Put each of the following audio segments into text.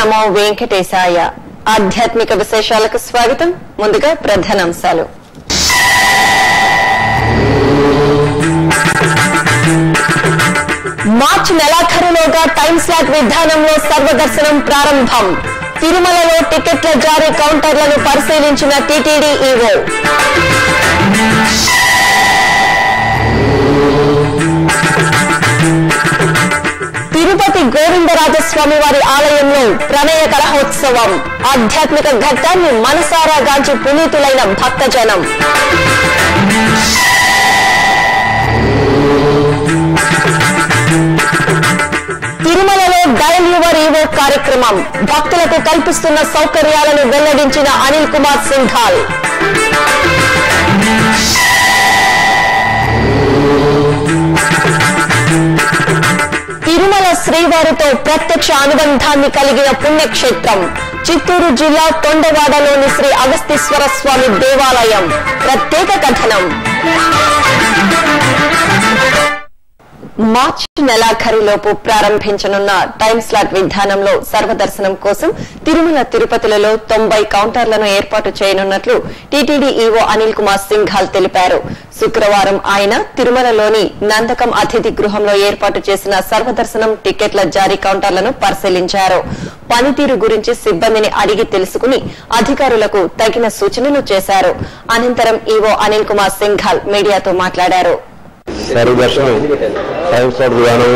నమో వెంకటేశాయ ఆధ్యాత్మిక విశేషాలకు స్వాగతం ముందుగా ప్రధానాంశాలు మార్చి నెలాఖరులోగా టైం స్లాట్ విధానంలో సర్వదర్శనం ప్రారంభం తిరుమలలో టికెట్ల జారీ కౌంటర్లను పరిశీలించిన టీటీడీ ఈవో తిరుపతి గోవిందరాజస్వామి వారి ఆలయంలో ప్రణయ కలహోత్సవం ఆధ్యాత్మిక ఘట్టాన్ని మనసారా గాంచి పునీతులైన భక్తజనం తిరుమలలో డయల్ యువర్ ఈవో కార్యక్రమం భక్తులకు కల్పిస్తున్న సౌకర్యాలను వెల్లడించిన అనిల్ కుమార్ సింఘాల్ తిరుమల శ్రీవారితో ప్రత్యక్ష అనుబంధాన్ని కలిగిన పుణ్యక్షేత్రం చిత్తూరు జిల్లా తొండవాడలోని శ్రీ అగస్తీశ్వర స్వామి దేవాలయం ప్రత్యేక కథనం మార్చి నెలాఖరులోపు ప్రారంభించనున్న టైం స్లాట్ విధానంలో సర్వదర్శనం కోసం తిరుమల తిరుపతిలలో తొంభై కౌంటర్లను ఏర్పాటు చేయనున్నట్లు టీటీడీ ఈవో అనిల్ కుమార్ సింఘాల్ తెలిపారు శుక్రవారం ఆయన తిరుమలలోని నందకం అతిథి గృహంలో ఏర్పాటు చేసిన సర్వదర్శనం టికెట్ల జారీ కౌంటర్లను పరిశీలించారు పనితీరు గురించి సిబ్బందిని అడిగి తెలుసుకుని అధికారులకు తగిన సూచనలు చేశారు అనంతరం ఈవో అనిల్ కుమార్ సింఘాల్ మీడియాతో మాట్లాడారు సర్వదర్శనం టైం స్లాట్ విధానం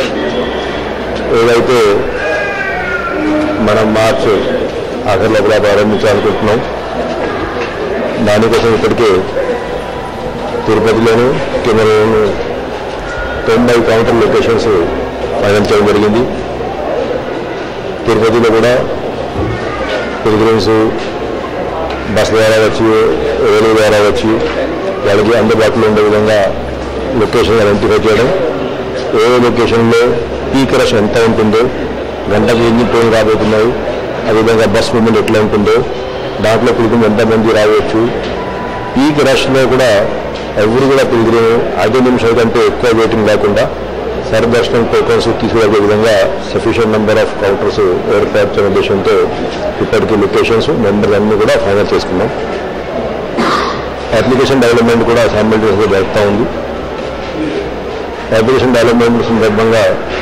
ఏదైతే మనం మార్చ్ ఆఖరిలో కూడా ప్రారంభించాలనుకుంటున్నాం దానికోసం ఇప్పటికే తిరుపతిలోను కెమెరాలోను తొంభై కౌంటర్ లొకేషన్స్ ఫైనల్ చేయడం జరిగింది తిరుపతిలో కూడా పిలిగ్రిమ్స్ బస్ ద్వారా వచ్చి రైలు ద్వారా వచ్చి వాళ్ళకి అందుబాటులో ఉండే విధంగా లొకేషన్ ఐడెంటిఫై చేయడం ఏ లొకేషన్లో పీక్ రష్ ఎంత ఉంటుందో గంటకి ఎన్ని ట్రైన్ రాబోతున్నాయి అదేవిధంగా బస్ మూమెంట్ ఎట్లా ఉంటుందో దాంట్లో పిలిగిన ఎంతమంది రావచ్చు పీక్ రష్లో కూడా ఎవరు కూడా పిలిగిన ఐదు నిమిషాల కంటే ఎక్కువ వెయిటింగ్ లేకుండా సర్వదర్శనం టోకన్స్ తీసుకువెళ్ళే విధంగా సఫిషియెంట్ నెంబర్ ఆఫ్ కౌంటర్స్ ఏర్పాటు చేయడం ఉద్దేశంతో ఇప్పటికీ లొకేషన్స్ నెంబర్ అన్ని కూడా ఫైనల్ చేసుకున్నాం అప్లికేషన్ డెవలప్మెంట్ కూడా సైమల్టేనియస్గా జరుగుతూ ఉంది అప్లికేషన్ డెవలప్మెంట్ సందర్భంగా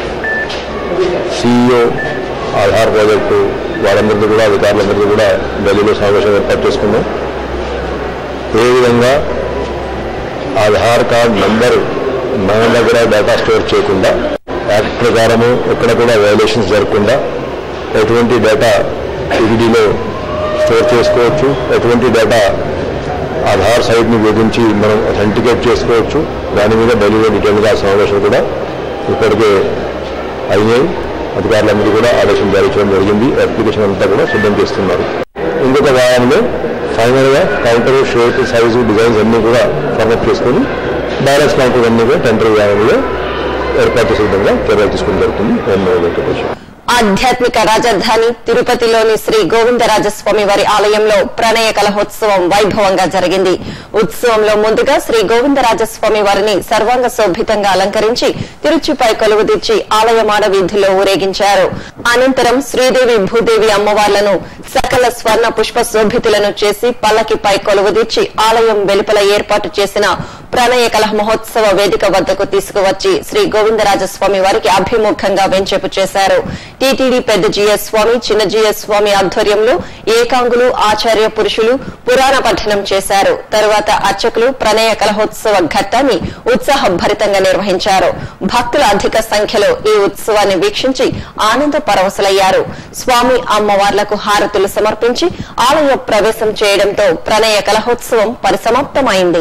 సిఇఓ ఆధార్ ప్రాజెక్టు వారందరితో కూడా అధికారులందరితో కూడా ఢిల్లీలో సమావేశం ఏర్పాటు చేసుకున్నాం ఏ విధంగా ఆధార్ కార్డ్ నంబర్ మన దగ్గర డేటా స్టోర్ చేయకుండా యాక్ట్ ప్రకారము ఎక్కడ కూడా వైలేషన్స్ జరగకుండా ఎటువంటి డేటా ఈడీలో స్టోర్ చేసుకోవచ్చు ఎటువంటి డేటా ఆధార్ సైట్ని వేధించి మనం అథెంటికేట్ చేసుకోవచ్చు దాని మీద ఢిల్లీలో డీటెయిల్గా సమావేశం కూడా ఇప్పటికే అయినాయి అధికారులందరూ కూడా ఆదేశం జారీ చేయడం జరిగింది అప్లికేషన్ అంతా కూడా సిద్ధం చేస్తున్నారు ఇంకొక వారంలో ఫైనల్గా కౌంటర్ షేప్ సైజు డిజైన్స్ అన్నీ కూడా ఫార్మట్ చేసుకొని బ్యాలెన్స్ కౌంటర్ అన్నీ కూడా టెండర్ విధానంలో ఏర్పాటు చేసే విధంగా చర్యలు తీసుకుని జరుగుతుంది నేను వెంకటేశ్వర ఆధ్యాత్మిక రాజధాని తిరుపతిలోని శ్రీ గోవిందరాజస్వామి వారి ఆలయంలో ప్రణయ కలహోత్సవం వైభవంగా జరిగింది ఉత్సవంలో ముందుగా శ్రీ గోవిందరాజస్వామి వారిని సర్వాంగ శోభితంగా అలంకరించి తిరుచిపై కొలువుదీర్చి ఆలయ మాడ వీధుల్లో ఊరేగించారు అనంతరం శ్రీదేవి భూదేవి అమ్మవార్లను సకల స్వర్ణ పుష్ప శోభితులను చేసి పల్లకిపై కొలువుదీర్చి ఆలయం వెలుపల ఏర్పాటు చేసిన ప్రణయ కలహ మహోత్సవ వేదిక వద్దకు తీసుకువచ్చి శ్రీ గోవిందరాజస్వామి వారికి అభిముఖంగా వెంచేపు చేశారు టీటీడీ పెద్ద జీఎస్ స్వామి చిన్న జీఎస్ స్వామి ఆధ్వర్యంలో ఏకాంగులు ఆచార్య పురుషులు పురాణ పఠనం చేశారు తరువాత అర్చకులు ప్రణయ కలహోత్సవ ఘట్టాన్ని ఉత్సాహభరితంగా నిర్వహించారు భక్తులు అధిక సంఖ్యలో ఈ ఉత్సవాన్ని వీక్షించి ఆనంద పరవశులయ్యారు స్వామి అమ్మవార్లకు హారతులు సమర్పించి ఆలయ ప్రవేశం చేయడంతో ప్రణయ కలహోత్సవం పరిసమాప్తమైంది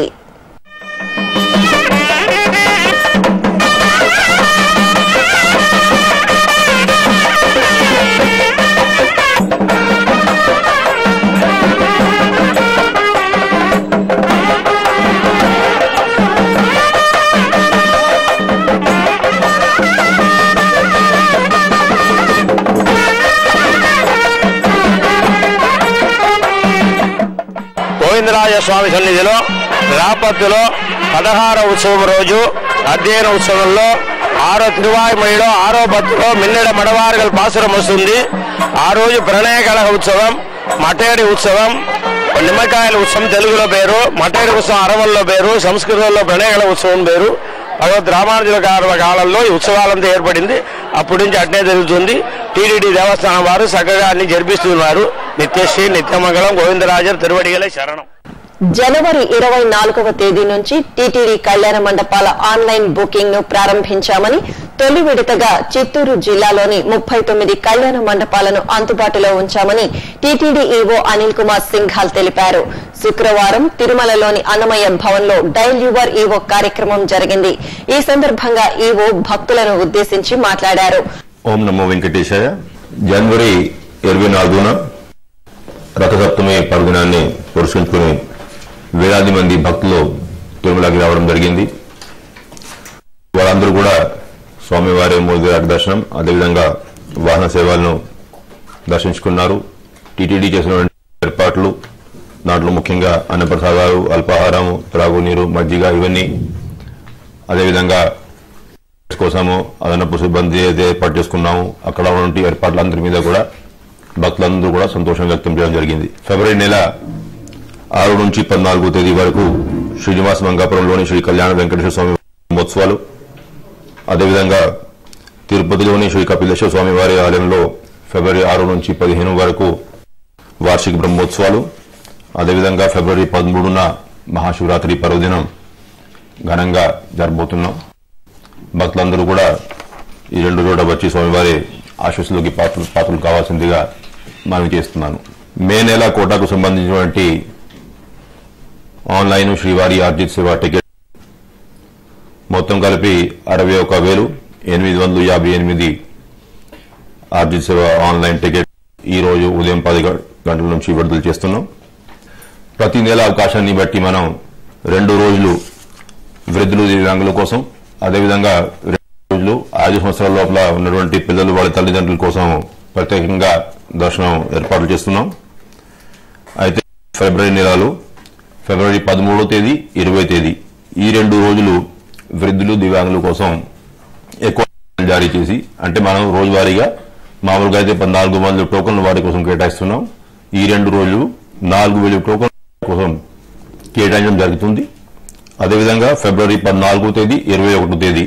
గోవిందరాజ స్వామి సన్నిధిలో రాపత్తులో పదహార ఉత్సవం రోజు అధ్యయన ఉత్సవంలో ఆరో తిరువాయిమడిలో ఆరో బతులో మిన్నెడ మడవారుగల పాసురం వస్తుంది ఆ రోజు ప్రణయ కళ ఉత్సవం మటేడి ఉత్సవం నిమ్మకాయల ఉత్సవం తెలుగులో పేరు మటేడి ఉత్సవం అరవల్లో పేరు సంస్కృతంలో ప్రణయకళ ఉత్సవం పేరు భగవద్ రామానుజుల గారి కాలంలో ఈ ఉత్సవాలంతా ఏర్పడింది అప్పటి నుంచి అట్నే జరుగుతుంది టీడీడీ దేవస్థానం వారు చక్కగా అన్ని జరిపిస్తున్నారు నిత్యశ్రీ నిత్యమంగళం గోవిందరాజర్ తిరువడిగలే శరణం జనవరి ఇరవై నాలుగవ తేదీ నుంచి టీటీడీ కళ్యాణ మండపాల ఆన్లైన్ బుకింగ్ ను ప్రారంభించామని తొలి విడతగా చిత్తూరు జిల్లాలోని ముప్పై తొమ్మిది కళ్యాణ మండపాలను అందుబాటులో ఉంచామని టీటీడీ ఈవో అనిల్ కుమార్ సింఘాల్ తెలిపారు శుక్రవారం తిరుమలలోని అన్నమయ్య భవన్ లో డైల్ యువర్ ఈవో కార్యక్రమం జరిగింది ఈ సందర్భంగా ఈవో భక్తులను ఉద్దేశించి మాట్లాడారు ఓం నమో వెంకటేశాయ జనవరి ఇరవై నాలుగున రథసప్తమి పర్వదినాన్ని పురస్కరించుకుని వేలాది మంది భక్తులు తిరుమలకి రావడం జరిగింది వాళ్ళందరూ కూడా స్వామివారి మూడు దర్శనం అదేవిధంగా వాహన సేవలను దర్శించుకున్నారు టీటీడీ చేసిన ఏర్పాట్లు దాంట్లో ముఖ్యంగా అన్నప్రసాదాలు అల్పాహారము త్రాగునీరు మజ్జిగ ఇవన్నీ అదేవిధంగా కోసము అదనపు సిబ్బంది అయితే ఏర్పాటు చేసుకున్నాము అక్కడ ఉన్నటువంటి ఏర్పాట్లందరి మీద కూడా భక్తులందరూ కూడా సంతోషం వ్యక్తం చేయడం జరిగింది ఫిబ్రవరి నెల ఆరు నుంచి పద్నాలుగో తేదీ వరకు శ్రీనివాస మంగాపురంలోని శ్రీ కళ్యాణ వెంకటేశ్వర స్వామి బ్రహ్మోత్సవాలు అదేవిధంగా తిరుపతిలోని శ్రీ కపిలేశ్వర స్వామి వారి ఆలయంలో ఫిబ్రవరి ఆరు నుంచి పదిహేను వరకు వార్షిక బ్రహ్మోత్సవాలు అదేవిధంగా ఫిబ్రవరి పదమూడున మహాశివరాత్రి పర్వదినం ఘనంగా జరబోతున్నాం భక్తులందరూ కూడా ఈ రెండు రోజుల వచ్చి స్వామివారి ఆశీస్సులకి పాత్రలు పాత్రలు కావాల్సిందిగా మనం చేస్తున్నాను మే నెల కోటాకు సంబంధించినటువంటి ఆన్లైన్ శ్రీవారి ఆర్జిత్ సేవ టికెట్ మొత్తం కలిపి అరవై ఒక వేలు ఎనిమిది వందల యాభై ఎనిమిది ఆర్జిత్ సేవ ఆన్లైన్ టికెట్ ఈ రోజు ఉదయం పది గ- గంటల నుంచి విడుదల చేస్తున్నాం ప్రతి నెల అవకాశాన్ని బట్టి మనం రెండు రోజులు వృద్ధులు దివ్యాంగుల కోసం అదేవిధంగా రెండు రోజులు ఐదు సంవత్సరాల లోపల ఉన్నటువంటి పిల్లలు వాళ్ళ తల్లిదండ్రుల కోసం ప్రత్యేకంగా దర్శనం ఏర్పాట్లు చేస్తున్నాం అయితే ఫిబ్రవరి నెలలు ఫిబ్రవరి పదమూడో తేదీ ఇరవై తేదీ ఈ రెండు రోజులు వృద్ధులు దివ్యాంగుల కోసం ఎక్కువ జారీ చేసి అంటే మనం రోజువారీగా మామూలుగా అయితే పద్నాలుగు వందల టోకన్లు వారి కోసం కేటాయిస్తున్నాం ఈ రెండు రోజులు నాలుగు వేల టోకన్ కోసం కేటాయించడం జరుగుతుంది అదేవిధంగా ఫిబ్రవరి పద్నాలుగో తేదీ ఇరవై ఒకటో తేదీ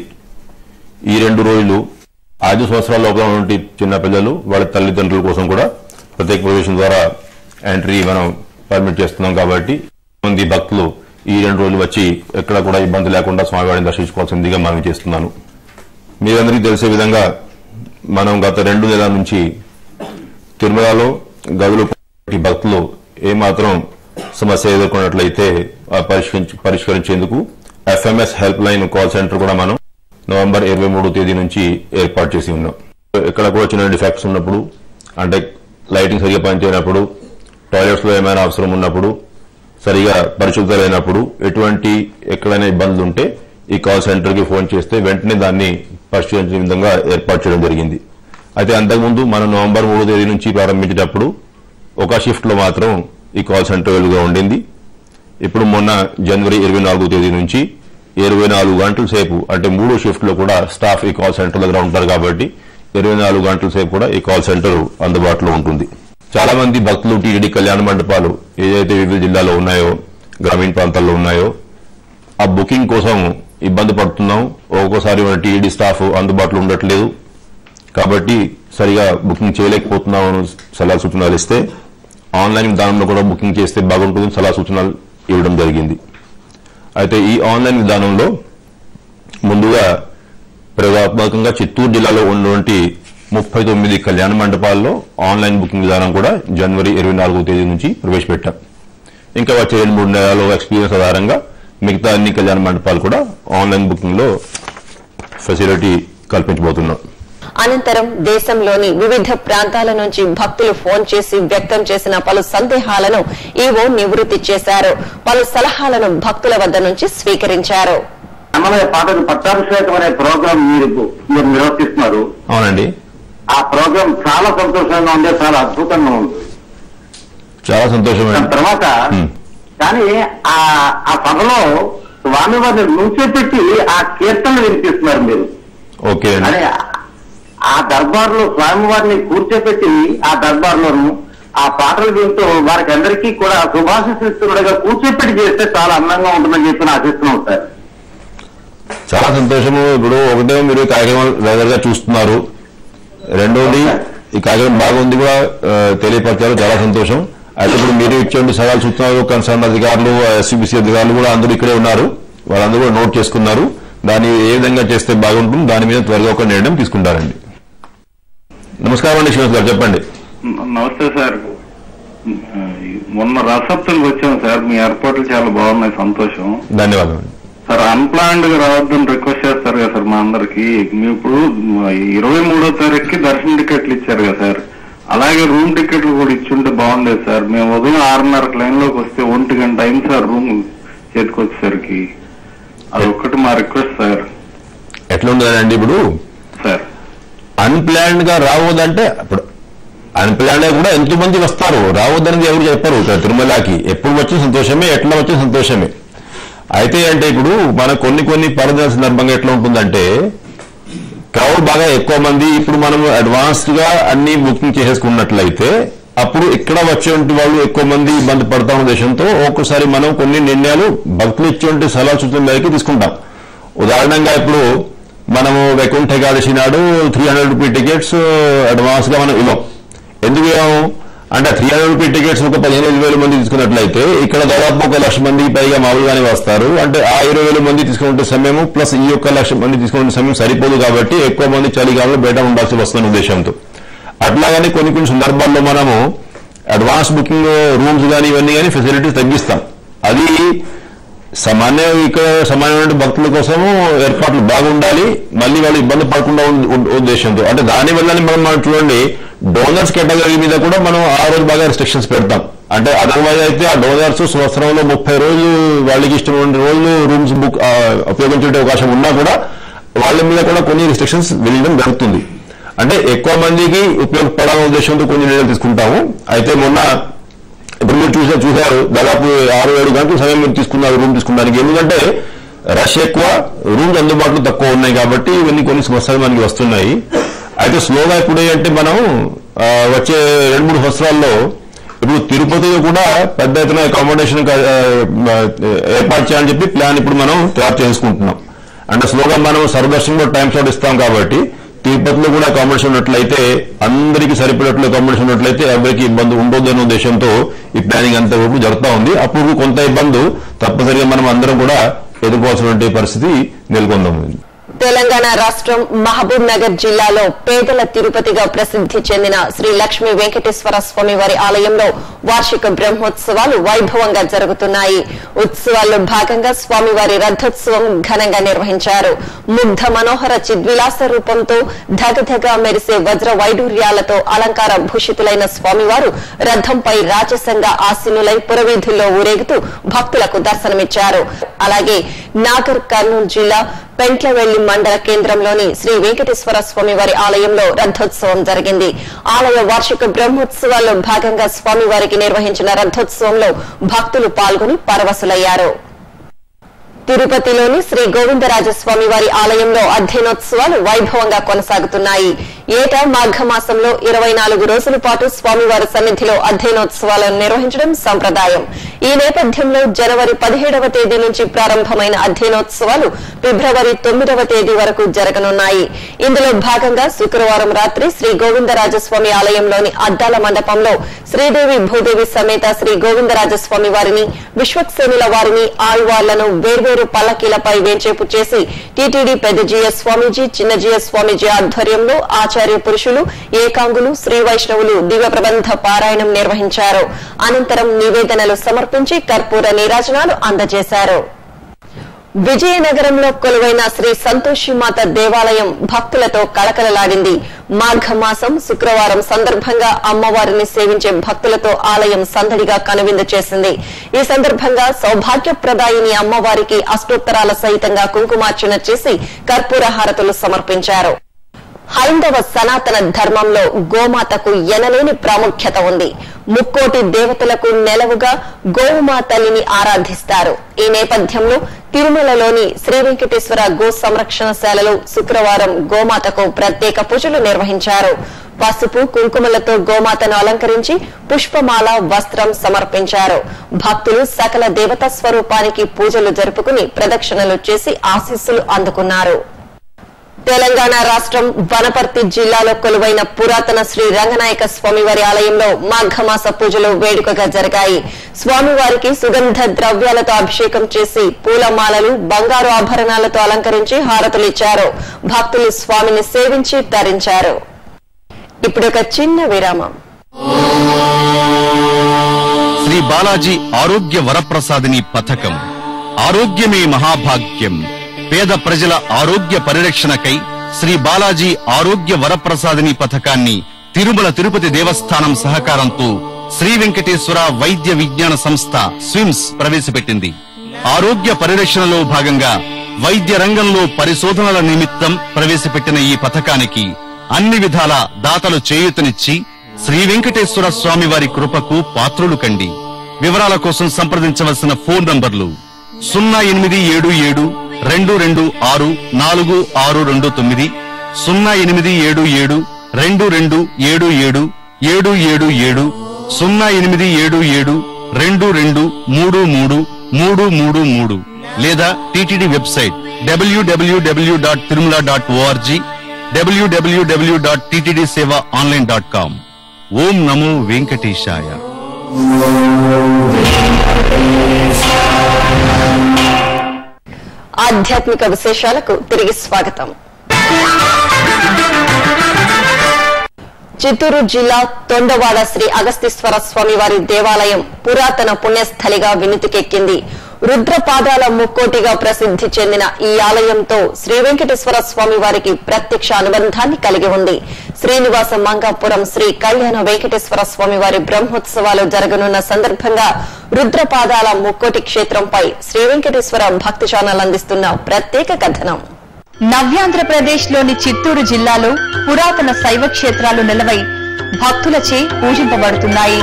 ఈ రెండు రోజులు ఐదు సంవత్సరాల లోపల ఉన్నటువంటి చిన్న పిల్లలు వాళ్ళ తల్లిదండ్రుల కోసం కూడా ప్రత్యేక ప్రవేశం ద్వారా ఎంట్రీ మనం పర్మిట్ చేస్తున్నాం కాబట్టి మంది భక్తులు ఈ రెండు రోజులు వచ్చి ఎక్కడ కూడా ఇబ్బంది లేకుండా స్వామివారిని దర్శించుకోవాల్సిందిగా మనం చేస్తున్నాను మీరందరికీ తెలిసే విధంగా మనం గత రెండు నెలల నుంచి తిరుమలలో గదులు పొందినటువంటి భక్తులు ఏమాత్రం సమస్య ఎదుర్కొన్నట్లయితే ఆ పరిష్కరించి పరిష్కరించేందుకు FMS help line call centre కూడా మనం నవంబర్ ఇరవై మూడో తేదీ నుంచి ఏర్పాటు చేసి ఉన్నాం ఇక్కడ కూడా చిన్న డిఫెక్ట్స్ ఉన్నప్పుడు అంటే లైటింగ్ సరిగా పనిచేయనప్పుడు టాయిలెట్స్ లో ఏమైనా అవసరం ఉన్నప్పుడు సరిగా పరిశుభ్రత లేనప్పుడు ఎటువంటి ఎక్కడైనా ఇబ్బందులు ఉంటే ఈ కాల్ సెంటర్ కి ఫోన్ చేస్తే వెంటనే దాన్ని పరిష్కరించే విధంగా ఏర్పాటు చేయడం జరిగింది అయితే అంతకుముందు మనం నవంబర్ మూడో తేదీ నుంచి ప్రారంభించేటప్పుడు ఒక షిఫ్ట్ లో మాత్రం ఈ కాల్ సెంటర్ వెలుగుగా ఉండింది ఇప్పుడు మొన్న జనవరి ఇరవై నాలుగో తేదీ నుంచి ఇరవై నాలుగు గంటల సేపు అంటే మూడు షిఫ్ట్ లో కూడా స్టాఫ్ ఈ కాల్ సెంటర్ దగ్గర ఉంటారు కాబట్టి ఇరవై నాలుగు గంటల సేపు కూడా ఈ కాల్ సెంటర్ అందుబాటులో ఉంటుంది చాలా మంది భక్తులు టీడీ కళ్యాణ మండపాలు ఏదైతే వివిధ జిల్లాలో ఉన్నాయో గ్రామీణ ప్రాంతాల్లో ఉన్నాయో ఆ బుకింగ్ కోసం ఇబ్బంది పడుతున్నాం ఒక్కోసారి మన టీఈడీ స్టాఫ్ అందుబాటులో ఉండట్లేదు కాబట్టి సరిగా బుకింగ్ చేయలేకపోతున్నాం అని సలహా సూచనలు ఇస్తే ఆన్లైన్ విధానంలో కూడా బుకింగ్ చేస్తే బాగుంటుందని సలహా సూచనలు ఇవ్వడం జరిగింది అయితే ఈ ఆన్లైన్ విధానంలో ముందుగా ప్రయోగాత్మకంగా చిత్తూరు జిల్లాలో ఉన్నటువంటి ముప్పై తొమ్మిది కళ్యాణ మండపాల్లో ఆన్లైన్ బుకింగ్ విధానం కూడా జనవరి ఇరవై నాలుగో తేదీ నుంచి ప్రవేశపెట్టాం ఇంకా వచ్చే రెండు మూడు నెలల్లో ఎక్స్పీరియన్స్ ఆధారంగా మిగతా అన్ని కళ్యాణ మండపాలు కూడా ఆన్లైన్ బుకింగ్ లో ఫెసిలిటీ కల్పించబోతున్నాం అనంతరం దేశంలోని వివిధ ప్రాంతాల నుంచి భక్తులు ఫోన్ చేసి వ్యక్తం చేసిన పలు సందేహాలను ఈవో నివృత్తి చేశారు పలు సలహాలను భక్తుల వద్ద నుంచి స్వీకరించారు అన్నమయ్య పాటలు పట్టాభిషేకం అనే ప్రోగ్రాం మీరు మీరు నిర్వర్తిస్తున్నారు అవునండి ఆ ప్రోగ్రాం చాలా సంతోషంగా ఉంది చాలా అద్భుతంగా ఉంది చాలా సంతోషం దాని అండి తర్వాత Hmm. కానీ ఆ ఆ సభలో స్వామివారిని నుంచోపెట్టి ఆ కీర్తనలు వినిపిస్తున్నారు మీరు ఓకే అండి అదే ఆ దర్బార్లో స్వామివారిని కూర్చోపెట్టి ఆ దర్బార్లోను ఆ పాటలు వింటూ వారికి అందరికీ కూడా శుభాశిస్తుడుగా కూర్చోపెట్టి చేస్తే చాలా అందంగా ఉంటుందని చెప్పి నేను ఆశిస్తున్నాం సార్ చాలా సంతోషము ఇప్పుడు ఒకటే మీరు ఈ కార్యక్రమం రెగ్యులర్ గా చూస్తున్నారు రెండోది ఈ కార్యక్రమం బాగుంది కూడా ఆ, తెలియపరిచారు చాలా సంతోషం అయితే ఇప్పుడు మీరు ఇచ్చేటువంటి సవాల్ చూస్తున్నారు కన్సర్న్ అధికారులు ఎస్సీబీసీ అధికారులు కూడా అందరూ ఇక్కడే ఉన్నారు వాళ్ళందరూ కూడా నోట్ చేసుకున్నారు దాన్ని ఏ విధంగా చేస్తే బాగుంటుంది దాని మీద త్వరగా ఒక నిర్ణయం తీసుకుంటారండి నమస్కారం అండి శ్రీనివాస్ గారు చెప్పండి నమస్తే సార్ మొన్న రసప్తులకు వచ్చాం సార్ మీ ఏర్పాట్లు చాలా బాగున్నాయి సంతోషం ధన్యవాదాలు సార్ అన్ప్లాన్డ్ గా రావద్దని రిక్వెస్ట్ చేస్తారు కదా సార్ మా అందరికి మీ ఇప్పుడు ఇరవై మూడో తారీఖుకి దర్శన టికెట్లు ఇచ్చారు కదా సార్ అలాగే రూమ్ టికెట్లు కూడా ఇచ్చుంటే బాగుండేది సార్ మేము ఉదయం ఆరున్నర లైన్ లోకి వస్తే ఒంటి గంట అయింది సార్ రూమ్ చేతికొచ్చేసరికి అది ఒక్కటి మా రిక్వెస్ట్ సార్ ఎట్లా ఉండదండి ఇప్పుడు సార్ అన్ప్లాన్డ్ గా రావద్దంటే ఇప్పుడు అన్ప్లాన్డ్ కూడా ఎంతో మంది వస్తారు రావద్దనేది ఎవరు చెప్పరు ఇక్కడ తిరుమలకి ఎప్పుడు వచ్చిన సంతోషమే ఎట్లా వచ్చిన సంతోషమే అయితే అంటే ఇప్పుడు మన కొన్ని కొన్ని పర్వదిన సందర్భంగా ఎట్లా ఉంటుందంటే క్రౌడ్ బాగా ఎక్కువ మంది ఇప్పుడు మనం అడ్వాన్స్డ్ గా అన్ని బుకింగ్ చేసేసుకున్నట్లయితే అప్పుడు ఇక్కడ వచ్చేటువంటి వాళ్ళు ఎక్కువ మంది ఇబ్బంది పడతా ఉన్న దేశంతో ఒక్కోసారి మనం కొన్ని నిర్ణయాలు భక్తులు ఇచ్చేటువంటి సలహా సూచన మేరకు తీసుకుంటాం ఉదాహరణంగా ఇప్పుడు మనము వైకుంఠ ఏకాదశి నాడు three hundred rupee tickets advance గా మనం ఇవ్వం ఎందుకు ఇవ్వము అంటే త్రీ హండ్రెడ్ రూపీ టికెట్స్ ఒక పదిహేను వేల మంది తీసుకున్నట్లయితే ఇక్కడ దాదాపు ఒక లక్ష మందికి పైగా మామూలుగానే వస్తారు అంటే ఆ ఇరవై వేల మంది తీసుకునే సమయం ప్లస్ ఈ యొక్క లక్ష మంది తీసుకునే సమయం సరిపోదు కాబట్టి ఎక్కువ మంది చలికాలంలో బయట ఉండాల్సి వస్తున్న ఉద్దేశంతో అట్లాగని కొన్ని కొన్ని సందర్భాల్లో మనము అడ్వాన్స్ బుకింగ్ రూమ్స్ కానీ ఇవన్నీ కానీ ఫెసిలిటీస్ తగ్గిస్తాం అది సామాన్య ఇక్కడ సామాన్యమైన భక్తుల కోసము ఏర్పాట్లు బాగుండాలి మళ్ళీ వాళ్ళు ఇబ్బంది పడకుండా ఉన్- ఉన్- ఉద్దేశంతో అంటే దాని వల్లనే మనం మనం చూడండి డోనర్స్ కేటగిరీ మీద కూడా మనం ఆ రోజు బాగా రిస్ట్రిక్షన్స్ పెడతాం అంటే అదర్వైజ్ అయితే ఆ డోనర్స్ సంవత్సరంలో ముప్పై రోజులు వాళ్ళకి ఇష్టమైన రోజులు రూమ్స్ బుక్ ఆ, ఉపయోగించే అవకాశం ఉన్నా కూడా వాళ్ళ మీద కూడా కొన్ని రిస్ట్రిక్షన్స్ వెళ్ళడం జరుగుతుంది అంటే ఎక్కువ మందికి ఉపయోగపడాలనే ఉద్దేశంతో కొన్ని నిర్ణయాలు తీసుకుంటాము అయితే మొన్న ఇప్పుడు మీరు చూసా చూశారు దాదాపు ఆరు ఏడు గంటల సమయం మీరు తీసుకున్నారు రూమ్ తీసుకున్నానికి ఎందుకంటే రష్ ఎక్కువ రూమ్స్ అందుబాటులో తక్కువ ఉన్నాయి కాబట్టి ఇవన్నీ కొన్ని సమస్యలు మనకి వస్తున్నాయి అయితే స్లోగా ఇప్పుడు ఏంటంటే మనం ఆ, వచ్చే రెండు మూడు సంవత్సరాల్లో ఇప్పుడు తిరుపతిలో కూడా పెద్ద ఎత్తున అకామిడేషన్ ఏర్పాటు చేయాలని చెప్పి ప్లాన్ ఇప్పుడు మనం తయారు చేసుకుంటున్నాం అంటే స్లోగా మనం సర్వదర్శనంలో టైం స్లాట్ ఇస్తాం కాబట్టి తిరుపతిలో కూడా అకామిడేషన్ ఉన్నట్లయితే అందరికీ సరిపడేట్లు అకామిడేషన్ ఉన్నట్లయితే ఎవరికి ఇబ్బంది ఉండొద్దు అనే ఉద్దేశంతో ఈ ప్లానింగ్ అంతా ఇప్పుడు జరుగుతూ ఉంది అప్పుడు కొంత ఇబ్బంది తప్పనిసరిగా మనం అందరం కూడా ఎదుర్కోవాల్సినటువంటి పరిస్థితి నెలకొందాం తెలంగాణ రాష్ట్రం మహబూబ్ నగర్ జిల్లాలో పేదల తిరుపతిగా ప్రసిద్ది చెందిన శ్రీ లక్ష్మీ వెంకటేశ్వర స్వామి వారి ఆలయంలో వార్షిక బ్రహ్మోత్సవాలు వైభవంగా జరుగుతున్నాయి ఉత్సవాల్లో భాగంగా స్వామివారి రథోత్సవం ఘనంగా నిర్వహించారు ముగ్ధ మనోహర చిద్విలాస రూపంతో ధగధగ మెరిసే వజ్ర వైడూర్యాలతో అలంకార భూషితులైన స్వామివారు రథంపై రాజసంగా ఆసీనులై పురవీధుల్లో ఊరేగుతూ భక్తులకు దర్శనమిచ్చారు అలాగే నాగర్ కర్నూలు జిల్లా పెంట్లవెల్లి మండల కేంద్రంలోని శ్రీ వెంకటేశ్వర స్వామి వారి ఆలయంలో రథోత్సవం జరిగింది ఆలయ వార్షిక బ్రహ్మోత్సవాల్లో భాగంగా స్వామివారికి నిర్వహించిన రథోత్సవంలో భక్తులు పాల్గొని పరవశులయ్యారు తిరుపతిలోని శ్రీ గోవిందరాజస్వామి వారి ఆలయంలో అధ్యయనోత్సవాలు వైభవంగా కొనసాగుతున్నాయి ఏటా మాఘమాసంలో ఇరవై నాలుగు రోజుల పాటు స్వామివారి సన్నిధిలో అధ్యయనోత్సవాలను నిర్వహించడం సంప్రదాయం ఈ నేపథ్యంలో జనవరి పదిహేడవ తేదీ నుంచి ప్రారంభమైన అధ్యయనోత్సవాలు ఫిబ్రవరి తొమ్మిదవ తేదీ వరకు జరగనున్నాయి ఇందులో భాగంగా శుక్రవారం రాత్రి శ్రీ గోవిందరాజస్వామి ఆలయంలోని అద్దాల మండపంలో శ్రీదేవి భూదేవి సమేత శ్రీ గోవిందరాజస్వామి వారిని విశ్వక్సేనుల వారిని ఆళ్వార్లను వేర్వేరు పల్లకీలపై వేంచేపు చేసి టీటీడీ పెద్ద జీఎస్ స్వామీజీ చిన్న జీఎస్ స్వామీజీ ఆధ్వర్యంలో ఆచార్య పురుషులు ఏకాంగులు శ్రీ వైష్ణవులు దివ్య ప్రబంధ పారాయణం నిర్వహించారు అనంతరం నివేదనలు సమర్పించి కర్పూర నీరాజనాలు అందజేశారు విజయనగరంలో కొలువైన శ్రీ సంతోషిమాత దేవాలయం భక్తులతో కళకళలాడింది మాఘమాసం శుక్రవారం సందర్భంగా అమ్మవారిని సేవించే భక్తులతో ఆలయం సందడిగా కనువిందు చేసింది ఈ సందర్భంగా సౌభాగ్యప్రదాయిని అమ్మవారికి అష్టోత్తరాల సహితంగా కుంకుమార్చన చేసి కర్పూర హారతులు సమర్పించారు హైందవ సనాతన ధర్మంలో గోమాతకు ఎనలేని ప్రాముఖ్యత ఉంది ముక్కోటి దేవతలకు నెలవుగా గోవుమా తల్లిని ఆరాధిస్తారు ఈ నేపథ్యంలో తిరుమలలోని శ్రీ వెంకటేశ్వర గో సంరక్షణశాలలో శుక్రవారం గోమాతకు ప్రత్యేక పూజలు నిర్వహించారు పసుపు కుంకుమలతో గోమాతను అలంకరించి పుష్పమాల వస్త్రం సమర్పించారు భక్తులు సకల దేవతా స్వరూపానికి పూజలు జరుపుకుని ప్రదక్షిణలు చేసి ఆశీస్సులు అందుకున్నారు తెలంగాణ రాష్ట్రం వనపర్తి జిల్లాలో కొలువైన పురాతన శ్రీ రంగనాయక స్వామివారి ఆలయంలో మాఘమాస పూజలు వేడుకగా జరిగాయి స్వామివారికి సుగంధ ద్రవ్యాలతో అభిషేకం చేసి పూలమాలలు బంగారు ఆభరణాలతో అలంకరించి హారతులిచ్చారు భక్తులు స్వామిని సేవించి తరించారు ఇప్పుడు ఒక చిన్న విరామం శ్రీ బాలాజీ ఆరోగ్య వరప్రసాదిని పథకం ఆరోగ్యమే మహాభాగ్యం పేద ప్రజల ఆరోగ్య పరిరక్షణకై శ్రీ బాలాజీ ఆరోగ్య వరప్రసాదిని పథకాన్ని తిరుమల తిరుపతి దేవస్థానం సహకారంతో శ్రీ వెంకటేశ్వర వైద్య విజ్ఞాన సంస్థ స్విమ్స్ ప్రవేశపెట్టింది ఆరోగ్య పరిరక్షణలో భాగంగా వైద్య రంగంలో పరిశోధనల నిమిత్తం ప్రవేశపెట్టిన ఈ పథకానికి అన్ని విధాల దాతలు చేయూతనిచ్చి శ్రీ వెంకటేశ్వర స్వామి వారి కృపకు పాత్రులు కండి వివరాల కోసం సంప్రదించవలసిన ఫోన్ నంబర్లు సున్నా ఎనిమిది ఏడు ఏడు రెండు రెండు ఆరు నాలుగు ఆరు రెండు తొమ్మిది సున్నా ఎనిమిది ఏడు ఏడు రెండు రెండు ఏడు ఏడు ఏడు ఏడు ఏడు సున్నా ఎనిమిది ఏడు ఏడు రెండు రెండు మూడు మూడు మూడు మూడు మూడు లేదా TTD website W W W dot Tirumala dot O R G W W W dot TTD seva online dot com ఓం నమో వెంకటేశాయ ఆధ్యాత్మిక విశేషాలకు తిరిగి స్వాగతం చిత్తూరు జిల్లా తొండవాడ శ్రీ అగస్తీశ్వర స్వామి వారి దేవాలయం పురాతన పుణ్యస్థలిగా వినుతికెక్కింది రుద్రపాదాల ముక్కోటిగా ప్రసిద్ధి చెందిన ఈ ఆలయంతో శ్రీ వెంకటేశ్వర స్వామి వారికి ప్రత్యక్ష అనుబంధాన్ని కలిగి ఉంది శ్రీనివాస మంగాపురం శ్రీ కళ్యాణ వెంకటేశ్వర స్వామి వారి బ్రహ్మోత్సవాలు జరగనున్న సందర్భంగా రుద్రపాదాల ముక్కోటి క్షేత్రంపై శ్రీ వెంకటేశ్వర భక్తి ఛానల్ అందిస్తున్న ప్రత్యేక కథనం నవ్యాంధ్రప్రదేశ్ లోని చిత్తూరు జిల్లాలో పురాతన శైవ క్షేత్రాలు నిలవై భక్తులచే పూజింపబడుతున్నాయి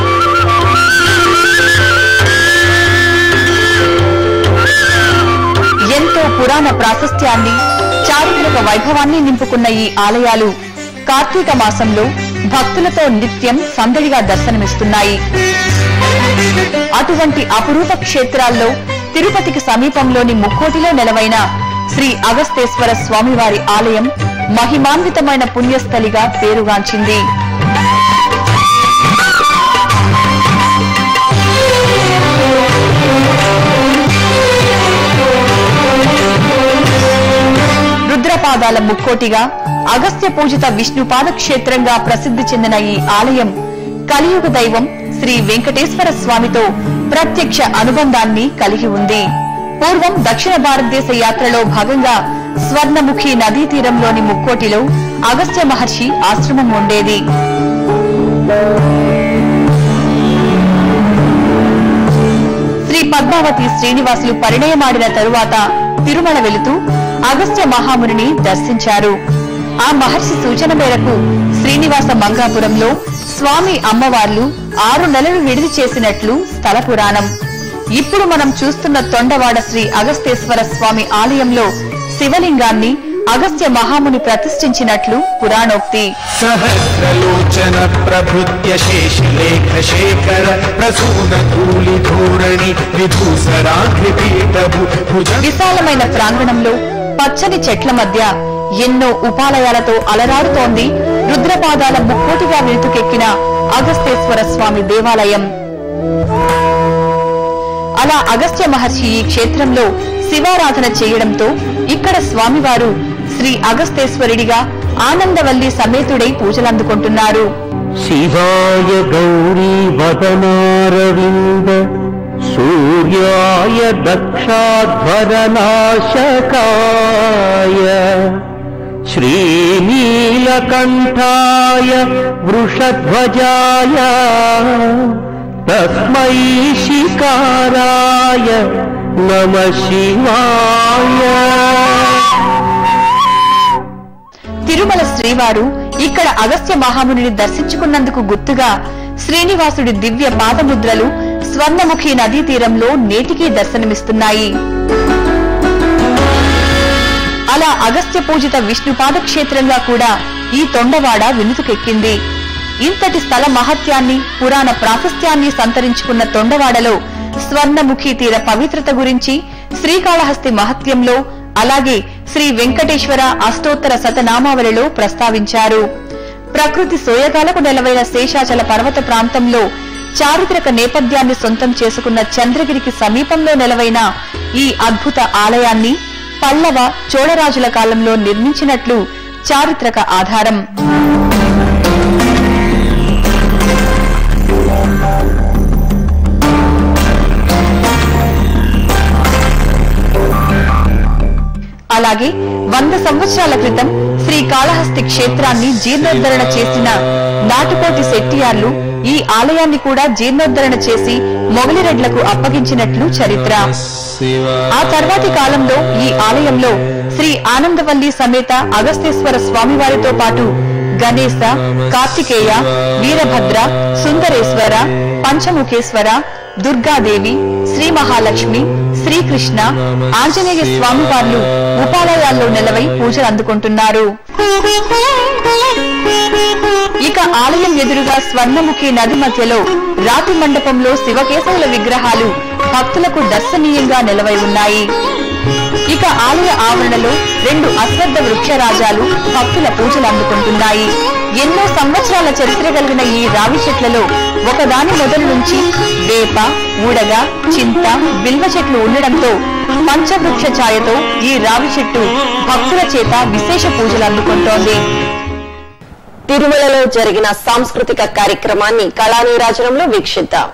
ఎంతో పురాణ ప్రాశస్త్యాన్ని చారిత్రక వైభవాన్ని నింపుకున్న ఈ ఆలయాలు కార్తీక మాసంలో భక్తులతో నిత్యం సందడిగా దర్శనమిస్తున్నాయి అటువంటి అపురూప క్షేత్రాల్లో తిరుపతికి సమీపంలోని ముక్కోటిలో నెలవైన శ్రీ అగస్తేశ్వర స్వామివారి ఆలయం మహిమాన్వితమైన పుణ్యస్థలిగా పేరుగాంచింది రుద్రపాదాల ముక్కోటిగా అగస్త్య పూజిత విష్ణుపాద క్షేత్రంగా ప్రసిద్ధి చెందిన ఈ ఆలయం కలియుగ దైవం శ్రీ వెంకటేశ్వర స్వామితో ప్రత్యక్ష అనుబంధాన్ని కలిగి ఉంది పూర్వం దక్షిణ భారతదేశ యాత్రలో భాగంగా స్వర్ణముఖి నదీ తీరంలోని ముక్కోటిలో అగస్త్య మహర్షి ఆశ్రమం ఉండేది శ్రీ పద్మావతి శ్రీనివాసులు పరిణయమాడిన తరువాత తిరుమల వెళుతూ అగస్త్య మహామునిని దర్శించారు ఆ మహర్షి సూచన మేరకు శ్రీనివాస మంగాపురంలో స్వామి అమ్మవార్లు ఆరు నెలలు విడిది చేసినట్లు స్థల పురాణం ఇప్పుడు మనం చూస్తున్న తొండవాడ శ్రీ అగస్తేశ్వర స్వామి ఆలయంలో శివలింగాన్ని అగస్త్య మహాముని ప్రతిష్ఠించినట్లు పురాణోక్తి सहस्रलोचन प्रभृत्य शेषलेख शेखर प्रसून धूलि धूरणि विधूसराघ्रिपीठभु भुज విశాలమైన ప్రాంగణంలో పచ్చని చెట్ల మధ్య ఎన్నో ఉపాలయాలతో అలరాడుతోంది రుద్రపాదాల ముక్కోటిగా వెలుతుకెక్కిన అగస్తేశ్వర స్వామి దేవాలయం అలా అగస్త్య మహర్షి ఈ క్షేత్రంలో శివారాధన చేయడంతో ఇక్కడ స్వామివారు శ్రీ అగస్తేశ్వరుడిగా ఆనందవల్లి సమేతుడై పూజలందుకుంటున్నారు శివాయ గౌరీ వదనారవింద సూర్యాయ దక్షాధ్వరనాశకాయ శ్రీనీలకంఠాయ వృషధ్వజాయ తస్మై శికారాయ నమ శివాయ తిరుమల శ్రీవారు ఇక్కడ అగస్త్య మహామునిని దర్శించుకున్నందుకు గుర్తుగా శ్రీనివాసుడి దివ్య పాదముద్రలు స్వర్ణముఖి నదీ తీరంలో నేటికీ దర్శనమిస్తున్నాయి అలా అగస్త్య పూజిత విష్ణుపాద క్షేత్రంగా కూడా ఈ తొండవాడ వినుతుకెక్కింది ఇంతటి స్థల మహత్యాన్ని పురాణ ప్రాశస్త్యాన్ని సంతరించుకున్న తొండవాడలో స్వర్ణముఖి తీర పవిత్రత గురించి శ్రీకాళహస్తి మహత్యంలో అలాగే శ్రీ వెంకటేశ్వర అష్టోత్తర శతనామావళిలో ప్రస్తావించారు ప్రకృతి సోయగాలకు నెలవైన శేషాచల పర్వత ప్రాంతంలో చారిత్రక నేపథ్యాన్ని సొంతం చేసుకున్న చంద్రగిరికి సమీపంలో నెలవైన ఈ అద్భుత ఆలయాన్ని పల్లవ చోళరాజుల కాలంలో నిర్మించినట్లు చారిత్రక ఆధారం అలాగే వంద సంవత్సరాల క్రితం శ్రీ కాళహస్తి క్షేత్రాన్ని జీర్ణోద్ధరణ చేసిన నాటుకోటి శెట్టియార్లు ఈ ఆలయాన్ని కూడా జీర్ణోద్ధరణ చేసి మొగలిరెడ్లకు అప్పగించినట్లు చరిత్ర ఆ తర్వాతి కాలంలో ఈ ఆలయంలో శ్రీ ఆనందవల్లి సమేత అగస్తేశ్వర స్వామివారితో పాటు గణేశ కార్తికేయ వీరభద్ర సుందరేశ్వర పంచముఖేశ్వర దుర్గాదేవి శ్రీ మహాలక్ష్మి శ్రీకృష్ణ ఆంజనేయ స్వామివార్లు ఉపాలయాల్లో నెలవై పూజలు అందుకుంటున్నారు ఇక ఆలయం ఎదురుగా స్వర్ణముఖి నది మధ్యలో రాతి మండపంలో శివకేశవుల విగ్రహాలు భక్తులకు దర్శనీయంగా నిలవై ఉన్నాయి ఇక ఆలయ ఆవరణలో రెండు అశ్వత్థ వృక్షరాజాలు భక్తుల పూజలు అందుకుంటున్నాయి ఎన్నో సంవత్సరాల చరిత్ర కలిగిన ఈ రావి చెట్లలో ఒకదాని మొదలు నుంచి వేప ఊడగ చింత బిల్వ చెట్లు ఉండడంతో పంచవృక్ష ఛాయతో ఈ రావి చెట్టు భక్తుల చేత విశేష పూజలు అందుకుంటోంది తిరుమలలో జరిగిన సాంస్కృతిక కార్యక్రమాన్ని కళానీరాజనంలో వీక్షిద్దాం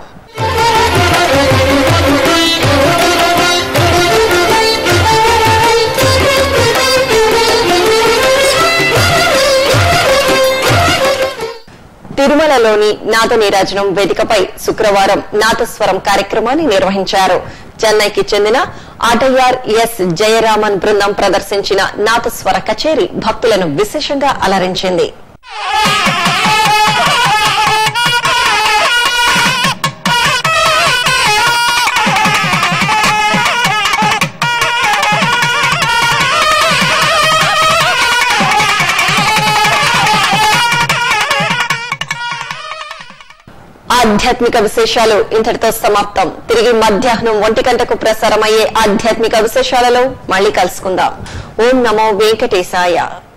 తిరుమలలోని నాద నీరాజనం వేదికపై శుక్రవారం నాదస్వరం కార్యక్రమాన్ని నిర్వహించారు చెన్నైకి చెందిన ఆటయార్ ఎస్ జయరామన్ బృందం ప్రదర్శించిన నాదస్వర కచేరీ భక్తులను విశేషంగా అలరించింది ఆధ్యాత్మిక విశేషాలు ఇంతటితో సమాప్తం తిరిగి మధ్యాహ్నం ఒంటి గంటకు ప్రసారమయ్యే ఆధ్యాత్మిక విశేషాలలో మళ్ళీ కలుసుకుందాం ఓం నమో వెంకటేశాయ